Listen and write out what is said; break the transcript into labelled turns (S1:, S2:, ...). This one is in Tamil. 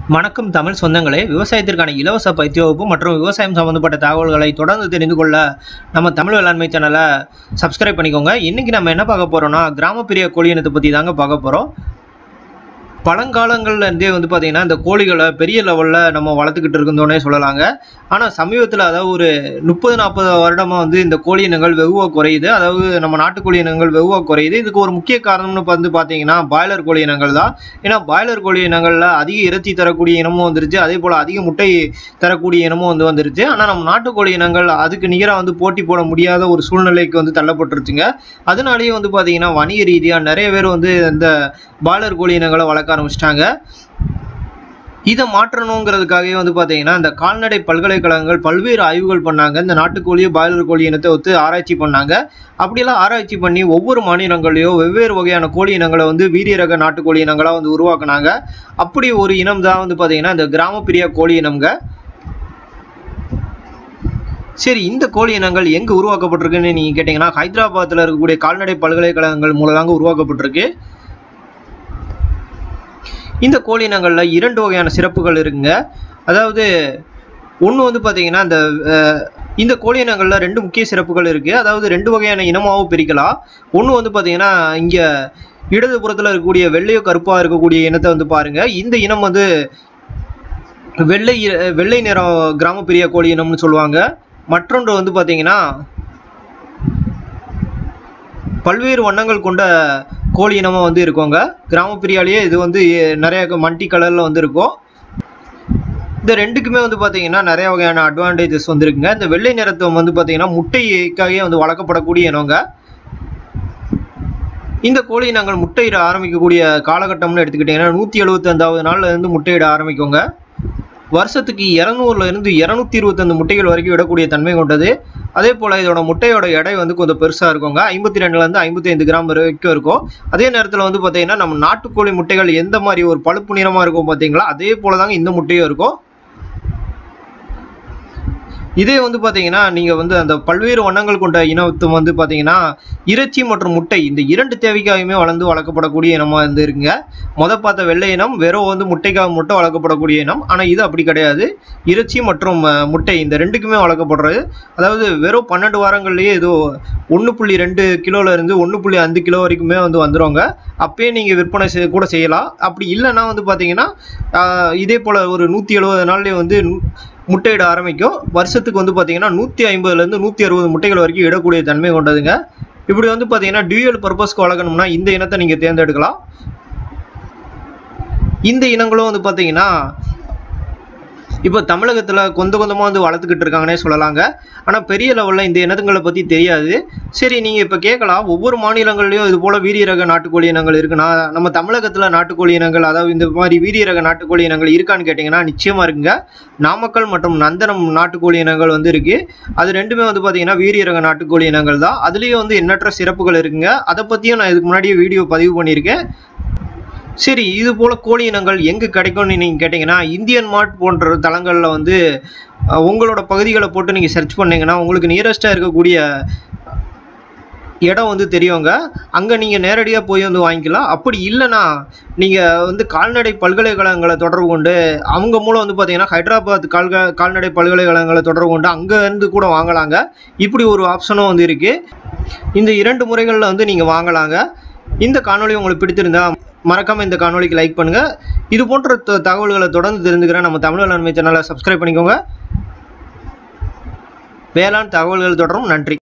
S1: வணக்கம் தமிழ் சொந்தங்களே விவசாயத்திற்கான இலவச பயிற்சி வகுப்பு மற்றும் விவசாயம் சம்பந்தப்பட்ட தகவல்களை தொடர்ந்து தெரிந்து கொள்ள நம்ம தமிழ் வேளாண்மை சேனலை சப்ஸ்கிரைப் பண்ணிக்கோங்க இன்னைக்கு நம்ம என்ன பார்க்க போறோம்னா கிராமப்பிரிய கோழி இனத்தை பற்றி தாங்க பார்க்க போகிறோம் பழங்காலங்கள்ல இருந்தே வந்து பார்த்தீங்கன்னா இந்த கோழிகளை பெரிய லெவலில் நம்ம வளர்த்துக்கிட்டு இருந்தோன்னே சொல்லலாங்க ஆனால் சமீபத்தில் அதாவது ஒரு முப்பது நாற்பது வருடமாக வந்து இந்த கோழி இனங்கள் வெகுவாக குறையுது அதாவது நம்ம நாட்டுக்கோழி இனங்கள் வெகுவாக குறையுது இதுக்கு ஒரு முக்கிய காரணம்னு வந்து பார்த்தீங்கன்னா பாய்லர் கோழி இனங்கள் தான் ஏன்னா பாய்லர் கோழி இனங்களில் அதிக இறைச்சி தரக்கூடிய இனமும் வந்துருச்சு அதே போல் அதிக முட்டை தரக்கூடிய இனமும் வந்து வந்துருச்சு ஆனால் நம்ம நாட்டுக்கோழி இனங்கள் அதுக்கு நிகராக வந்து போட்டி போட முடியாத ஒரு சூழ்நிலைக்கு வந்து தள்ளப்பட்டுருச்சுங்க அதனாலேயே வந்து பார்த்தீங்கன்னா வணிக ரீதியாக நிறைய பேர் வந்து இந்த பாய்லர் கோழி இனங்களை வளர்க்க ஆரம்பிச்சிட்டாங்க இதை மாற்றணுங்கிறதுக்காகவே வந்து பார்த்தீங்கன்னா இந்த கால்நடை பல்கலைக்கழகங்கள் பல்வேறு ஆய்வுகள் பண்ணாங்க இந்த நாட்டுக்கோழி பாய்லர் கோழி இனத்தை ஒத்து ஆராய்ச்சி பண்ணாங்க அப்படியெல்லாம் ஆராய்ச்சி பண்ணி ஒவ்வொரு மாநிலங்களையும் வெவ்வேறு வகையான கோழி இனங்களை வந்து வீரிய ரக நாட்டுக்கோழி இனங்களாக வந்து உருவாக்குனாங்க அப்படி ஒரு இனம் தான் வந்து பார்த்தீங்கன்னா இந்த கிராமப்பிரிய கோழி இனம்ங்க சரி இந்த கோழி இனங்கள் எங்கே உருவாக்கப்பட்டிருக்குன்னு நீங்கள் கேட்டிங்கன்னா ஹைதராபாத்தில் இருக்கக்கூடிய கால்நடை பல்கலைக்கழகங்கள் மூலம் தாங்க உருவாக்கப்பட்டிருக்கு இந்த கோழி இனங்களில் இரண்டு வகையான சிறப்புகள் இருக்குங்க அதாவது ஒன்று வந்து பார்த்தீங்கன்னா இந்த அஹ், இந்த கோழி இனங்களில் ரெண்டு முக்கிய சிறப்புகள் இருக்குது அதாவது ரெண்டு வகையான இனமாகவும் பிரிக்கலாம் ஒன்று வந்து பார்த்தீங்கன்னா இங்கே இடதுபுறத்தில் இருக்கக்கூடிய வெள்ளையோ கருப்பாக இருக்கக்கூடிய இனத்தை வந்து பாருங்கள் இந்த இனம் வந்து வெள்ளை இ- வெள்ளை நிறம் கிராமப்பிரிய கோழி இனம்னு சொல்லுவாங்க மற்றொன்று வந்து பார்த்தீங்கன்னா பல்வேறு வண்ணங்கள் கொண்ட கோழி இனமாக வந்து இருக்குங்க கிராமப்பிரியாலேயே இது வந்து நிறைய மல்டி கலரில் வந்து இருக்கும் இந்த ரெண்டுக்குமே வந்து பார்த்தீங்கன்னா நிறைய வகையான அட்வான்டேஜஸ் வந்துருக்குங்க இந்த வெள்ளை நிறத்தை வந்து பார்த்தீங்கன்னா முட்டைக்காகவே வந்து வளர்க்கப்படக்கூடிய இனங்க இந்த கோழி நாங்கள் முட்டையிட ஆரம்பிக்கக்கூடிய காலகட்டம்னு எடுத்துக்கிட்டிங்கன்னா நூற்றி எழுபத்தஞ்சாவது நாள்ல இருந்து முட்டையிட ஆரம்பிக்குங்க வருஷத்துக்கு இரநூறுல இருந்து இரநூத்தி இருபத்தஞ்சு முட்டைகள் வரைக்கும் விடக்கூடிய தன்மை கொண்டது அதே போல் இதோட முட்டையோட எடை வந்து கொஞ்சம் பெருசாக இருக்குங்க ஐம்பத்தி ரெண்டுலேருந்து ஐம்பத்தி ஐந்து கிராம் வரைக்கும் இருக்கும் அதே நேரத்தில் வந்து பார்த்தீங்கன்னா நம்ம நாட்டுக்கோழி முட்டைகள் எந்த மாதிரி ஒரு பழுப்பு நிறமாக இருக்கும் பார்த்தீங்களா அதே போல தாங்க இந்த முட்டையும் இருக்கும் இதே வந்து பார்த்தீங்கன்னா நீங்கள் வந்து அந்த பல்வேறு வண்ணங்கள் கொண்ட இனத்து வந்து பார்த்தீங்கன்னா இறைச்சி மற்றும் முட்டை இந்த இரண்டு தேவைக்காகவுமே வளர்ந்து வளர்க்கப்படக்கூடிய இனமாக வந்து இருக்குங்க முத பார்த்த வெள்ளை இனம் வெறும் வந்து முட்டைக்காக மட்டும் வளர்க்கப்படக்கூடிய இனம் ஆனால் இது அப்படி கிடையாது இறைச்சி மற்றும் அஹ், முட்டை இந்த ரெண்டுக்குமே வளர்க்கப்படுறது அதாவது வெறும் பன்னெண்டு வாரங்கள்லேயே ஏதோ ஒன்று புள்ளி ரெண்டு கிலோல இருந்து ஒன்று புள்ளி அஞ்சு கிலோ வரைக்குமே வந்து வந்துருவாங்க அப்பயே நீங்கள் விற்பனை செய்ய கூட செய்யலாம் அப்படி இல்லைன்னா வந்து பார்த்தீங்கன்னா ஆஹ், இதே போல் ஒரு நூற்றி எழுபது நாள்லேயே வந்து நூ- முட்டையிட ஆரம்பிக்கும் வருஷத்துக்கு வந்து பார்த்தீங்கன்னா நூற்றி ஐம்பதுலேருந்து நூற்றி அறுபது முட்டைகள் வரைக்கும் இடக்கூடிய தன்மை கொண்டதுங்க இப்படி வந்து பார்த்தீங்கன்னா டியூயல் பர்பஸ்க்கு வளர்க்கணும்னா இந்த இனத்தை நீங்கள் தேர்ந்தெடுக்கலாம் இந்த இனங்களும் வந்து பார்த்தீங்கன்னா இப்போ தமிழகத்தில் கொஞ்சம் கொஞ்சமாக வந்து வளர்த்துக்கிட்டு இருக்காங்கன்னே சொல்லலாங்க ஆனால் பெரிய லெவலில் இந்த இனத்துங்களை பற்றி தெரியாது சரி நீங்கள் இப்போ கேட்கலாம் ஒவ்வொரு மாநிலங்கள்லையும் இது போல் வீரிய ரக நாட்டுக்கோழி இனங்கள் இருக்குன்னா நம்ம தமிழகத்தில் நாட்டுக்கோழி இனங்கள் அதாவது இந்த மாதிரி வீரிய ரக நாட்டுக்கோழி இனங்கள் இருக்கான்னு கேட்டிங்கன்னா நிச்சயமாக இருக்குங்க நாமக்கல் மற்றும் நந்தனம் நாட்டுக்கோழி இனங்கள் வந்து இருக்குது அது ரெண்டுமே வந்து பார்த்தீங்கன்னா வீரிய ரக நாட்டுக்கோழி இனங்கள் தான் அதுலேயும் வந்து எண்ணற்ற சிறப்புகள் இருக்குங்க அதை பற்றியும் நான் இதுக்கு முன்னாடியே வீடியோ பதிவு பண்ணியிருக்கேன் சரி இது போல கோழி இனங்கள் எங்கே கிடைக்கும்னு நீங்கள் கேட்டிங்கன்னா இந்தியன் மார்ட் போன்ற தளங்களில் வந்து அஹ், உங்களோட பகுதிகளை போட்டு நீங்கள் சர்ச் பண்ணீங்கன்னா உங்களுக்கு நியரஸ்ட்டாக இருக்கக்கூடிய இடம் வந்து தெரியுங்க அங்கே நீங்கள் நேரடியாக போய் வந்து வாங்கிக்கலாம் அப்படி இல்லைன்னா நீங்கள் வந்து கால்நடை பல்கலைக்கழகங்களை தொடர்பு கொண்டு அவங்க மூலம் வந்து பார்த்தீங்கன்னா ஹைதராபாத் கால்க கால்நடை பல்கலைக்கழகங்களை தொடர்பு கொண்டு அங்கே இருந்து கூட வாங்கலாங்க இப்படி ஒரு ஆப்ஷனும் வந்து இருக்குது இந்த இரண்டு முறைகளில் வந்து நீங்கள் வாங்கலாங்க இந்த காணொளி உங்களுக்கு பிடித்திருந்தா மறக்காமல் இந்த காணொளிக்கு லைக் பண்ணுங்கள் இது போன்ற த- தகவல்களை தொடர்ந்து தெரிஞ்சுக்கிறேன் நம்ம தமிழ் வேளாண்மை சேனலை சப்ஸ்கிரைப் பண்ணிக்கோங்க வேளாண் தகவல்கள் தொடரும் நன்றி